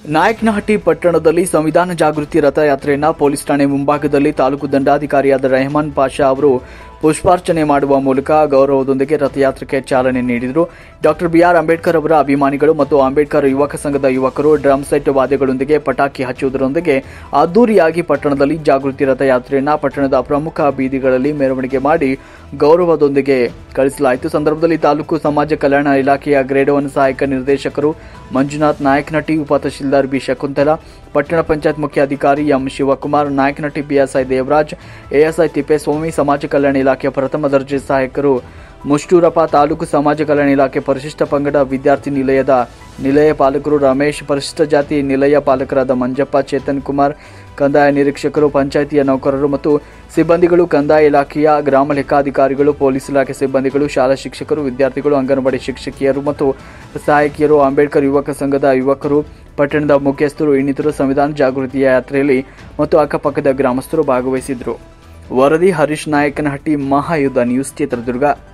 ನಾಯಕನಹಟ್ಟಿ ಪಟ್ಟಣದಲ್ಲಿ ಸಂವಿಧಾನ ಜಾಗೃತಿ ರಥಯಾತ್ರೆಯನ್ನ ಪೊಲೀಸ್ ಠಾಣೆ ಮುಂಭಾಗದಲ್ಲಿ ತಾಲೂಕು ದಂಡಾಧಿಕಾರಿಯಾದ ರೆಹಮಾನ್ ಪಾಷಾ ಅವರು ಪುಷ್ಪಾರ್ಚನೆ ಮಾಡುವ ಮೂಲಕ ಗೌರವದೊಂದಿಗೆ ರಥಯಾತ್ರೆಗೆ ಚಾಲನೆ ನೀಡಿದರು ಡಾಕ್ಟರ್ ಬಿಆರ್ ಅಂಬೇಡ್ಕರ್ ಅವರ ಅಭಿಮಾನಿಗಳು ಮತ್ತು ಅಂಬೇಡ್ಕರ್ ಯುವಕ ಸಂಘದ ಯುವಕರು ಡ್ರಮ್ ಸೆಟ್ ವಾದ್ಯಗಳೊಂದಿಗೆ ಪಟಾಕಿ ಹಚ್ಚುವುದರೊಂದಿಗೆ ಅದ್ದೂರಿಯಾಗಿ ಪಟ್ಟಣದಲ್ಲಿ ಜಾಗೃತಿ ರಥಯಾತ್ರೆಯನ್ನ ಪಟ್ಟಣದ ಪ್ರಮುಖ ಬೀದಿಗಳಲ್ಲಿ ಮೆರವಣಿಗೆ ಮಾಡಿ ಗೌರವದೊಂದಿಗೆ ಕಳಿಸಲಾಯಿತು ಸಂದರ್ಭದಲ್ಲಿ ತಾಲೂಕು ಸಮಾಜ ಕಲ್ಯಾಣ ಇಲಾಖೆಯ ಗ್ರೇಡ್ ಒನ್ ಸಹಾಯಕ ನಿರ್ದೇಶಕರು ಮಂಜುನಾಥ್ ನಾಯಕನಹಟ್ಟಿ ಉಪ ತಹಶೀಲ್ದಾರ್ ಬಿ ಶಕುಂತಲಾ ಪಟ್ಟಣ ಪಂಚಾಯತ್ ಮುಖ್ಯ ಅಧಿಕಾರಿ M Shivakumar Nayakanahatti PSI Devaraj ASI Tippeswamy ಸಮಾಜ ಕಲ್ಯಾಣ ಇಲಾಖೆ ಪ್ರಥಮ ದರ್ಜೆ ಸಹಾಯಕರು ಮುಷ್ಟೂರಪ್ಪ ತಾಲೂಕು ಸಮಾಜ ಕಲ್ಯಾಣ ಇಲಾಖೆ ಪರಿಶಿಷ್ಟ ಪಂಗಡ ವಿದ್ಯಾರ್ಥಿ ನಿಲಯದ ನಿಲಯ ಪಾಲಕರು ರಮೇಶ್ ಪರಿಶಿಷ್ಟ ಜಾತಿ ನಿಲಯ ಪಾಲಕರಾದ ಮಂಜಪ್ಪ ಚೇತನ್ ಕುಮಾರ್ ಕಂದಾಯ ನಿರೀಕ್ಷಕರು ಪಂಚಾಯಿತಿಯ ನೌಕರರು ಮತ್ತು ಸಿಬ್ಬಂದಿಗಳು ಕಂದಾಯ ಇಲಾಖೆಯ ಗ್ರಾಮ ಲೆಕ್ಕಾಧಿಕಾರಿಗಳು ಪೊಲೀಸ್ ಇಲಾಖೆ ಸಿಬ್ಬಂದಿಗಳು ಶಾಲಾ ಶಿಕ್ಷಕರು ವಿದ್ಯಾರ್ಥಿಗಳು ಅಂಗನವಾಡಿ ಶಿಕ್ಷಕಿಯರು ಮತ್ತು ಸಹಾಯಕಿಯರು ಅಂಬೇಡ್ಕರ್ ಯುವಕ ಸಂಘದ ಯುವಕರು ಪಟ್ಟಣದ ಮುಖ್ಯಸ್ಥರು ಇನ್ನಿತರು ಸಂವಿಧಾನ ಜಾಗೃತಿಯ ಯಾತ್ರೆಯಲ್ಲಿ ಮತ್ತು ಅಕ್ಕಪಕ್ಕದ ಗ್ರಾಮಸ್ಥರು ಭಾಗವಹಿಸಿದ್ರು ವರದಿ ಹರೀಶ್ ನಾಯಕನಹಟ್ಟಿ ಮಹಾಯುದ್ಧ ನ್ಯೂಸ್ ಚಿತ್ರದುರ್ಗ